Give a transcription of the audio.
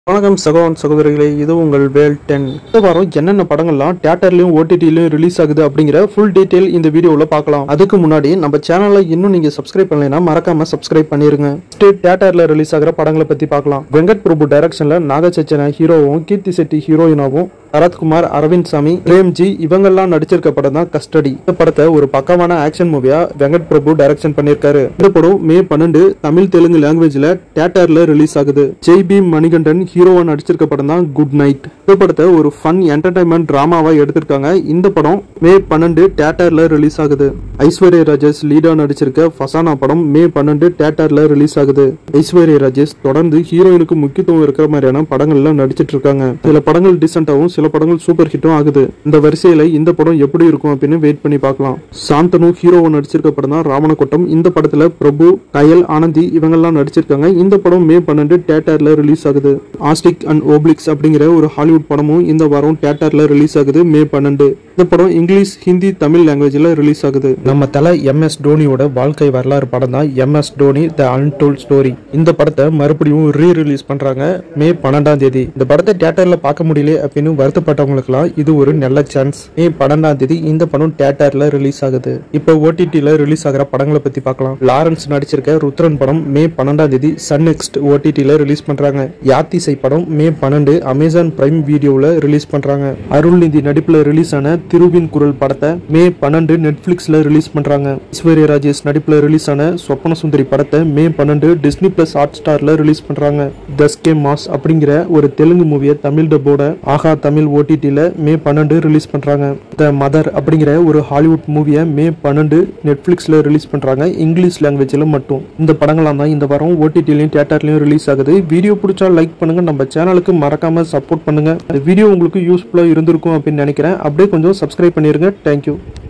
வணக்கம் சகோதரன் சகோதரிகளே இது உங்கள் வேல் டென் இந்த வாரம் என்னென்ன படங்கள்லாம் தியேட்டர்லயும் ஓடிடிலையும் ரிலீஸ் ஆகுது அப்படிங்கிற ஃபுல் டீடைல் இந்த வீடியோவில் பார்க்கலாம் அதுக்கு முன்னாடி நம்ம சேனலை இன்னும் நீங்க சப்ஸ்கிரைப் பண்ணலைன்னா மறக்காம சப்ஸ்கிரைப் பண்ணிருங்க தியேட்டர்ல ரிலீஸ் ஆகிற படங்களை பத்தி பார்க்கலாம் வெங்கட் பிரபு டைரக்ஷன்ல நாகச்சச்சன ஹீரோவும் கீர்த்தி செட்டி ஹீரோயினாவும் சரத்குமார் அரவிந்த் சாமி பிரேம்ஜி இவங்கெல்லாம் நடிச்சிருக்க படம் தான் கஸ்டடி இந்த படத்தை ஒரு பக்கமான ஆக்ஷன் மூவியா வெங்கட் பிரபு டைரக்ஷன் பண்ணியிருக்காரு இந்த படம் மே பன்னெண்டு தமிழ் தெலுங்கு லாங்குவேஜ்ல தியேட்டர்ல ரிலீஸ் ஆகுது ஜெய் பீம் மணிகண்டன் ஹீரோவா நடிச்சிருக்க படம் தான் குட் நைட் இந்த படத்தை ஒரு ஃபன் என்டர்டைன்மெண்ட் டிராமாவா எடுத்திருக்காங்க இந்த படம் மே பன்னெண்டு தியேட்டர்ல ரிலீஸ் ஆகுது ஐஸ்வர்யா ராஜேஷ் லீடா நடிச்சிருக்க ஃபசானா படம் மே பன்னெண்டு தியேட்டர்ல ரிலீஸ் ஆகுது ஐஸ்வர்யா ராஜேஷ் தொடர்ந்து ஹீரோயினுக்கு முக்கியத்துவம் இருக்கிற மாதிரியான படங்கள்ல நடிச்சிட்டு இருக்காங்க சில படங்கள் டிசென்டாவும் சில படங்கள் சூப்பர் ஹிட்டும் ஆகுது இந்த வரிசையில இந்த படம் எப்படி இருக்கும் அப்படின்னு வெயிட் பண்ணி பார்க்கலாம் சாந்தனு ஹீரோவா நடிச்சிருக்க படம் தான் ராவணக்கோட்டம் இந்த படத்துல பிரபு கயல் ஆனந்தி இவங்கெல்லாம் நடிச்சிருக்காங்க இந்த படம் மே பன்னெண்டு தியேட்டர்ல ரிலீஸ் ஆகுது ஆஸ்டிக் அண்ட் ஓப்ளிக்ஸ் அப்படிங்கிற ஒரு ஹாலிவுட் படமும் இந்த வாரம் தியேட்டர்ல ரிலீஸ் ஆகுது மே பன்னெண்டு இந்த படம் இங்கிலீஷ் ஹிந்தி தமிழ் லாங்குவேஜ்ல ரிலீஸ் ஆகுது நம்ம தலை எம் எஸ் டோனியோட வாழ்க்கை வரலாறு படம் தான் M S Dhoni the untold story இந்த படத்தை மறுபடியும் ரீ ரிலீஸ் பண்றாங்க மே பன்னெண்டாம் தேதி இந்த படத்தை தியேட்டர்ல பார்க்க முடியல அப்படின்னு வருத்தப்பட்டவங்களுக்குலாம் இது ஒரு நல்ல சான்ஸ் மே பன்னெண்டாம் தேதி இந்த படம் தியேட்டர்ல ரிலீஸ் ஆகுது இப்போ ஓடிடில ரிலீஸ் ஆகிற படங்களை பத்தி பார்க்கலாம் லாரன்ஸ் நடிச்சிருக்க ருத்ரன் படம் மே பன்னெண்டாம் தேதி சன் நெக்ஸ்ட் ஓடிடில ரிலீஸ் பண்றாங்க யாத்திசை படம் மே பன்னெண்டு அமேசான் பிரைம் வீடியோவில் ரிலீஸ் பண்றாங்க அருள்நிதி நடிப்புல ரிலீஸ் ஆன திருவின் குரல் படத்தை மே பன்னெண்டு நெட்ஃபிளிக்ஸ்ல ரிலீஸ் பண்றாங்க ஐஸ்வர்யா ராஜேஷ் நடிப்புல ரிலீஸ் ஆன சொப்பன சுந்தரி படத்தை மே பன்னெண்டு டிஸ்னி பிளஸ் ஹாட் ஸ்டார்ல ரிலீஸ் பண்றாங்க தஸ்கே மாஸ் அப்படிங்கிற ஒரு தெலுங்கு மூவியை தமிழ் டப்போட ஆஹா தமிழ் ஓடிடில மே பன்னெண்டு ரிலீஸ் பண்றாங்க த மதர் அப்படிங்கிற ஒரு ஹாலிவுட் மூவியை மே பன்னெண்டு நெட்ஃபிளிக்ஸ்ல ரிலீஸ் பண்றாங்க இங்கிலீஷ் லாங்குவேஜ்ல மட்டும் இந்த படங்கள்லாம் தான் இந்த வாரம் ஓடிடிலையும் தியேட்டர்லயும் ரிலீஸ் ஆகுது வீடியோ பிடிச்சா லைக் பண்ணுங்க நம்ம சேனலுக்கு மறக்காம சப்போர்ட் பண்ணுங்க இந்த வீடியோ உங்களுக்கு யூஸ்ஃபுல்லா இருந்திருக்கும் அப்படின்னு நினைக்கிறேன் அப்படியே கொஞ்சம் சப்ஸ்கிரைப் பண்ணிருங்க தேங்க்யூ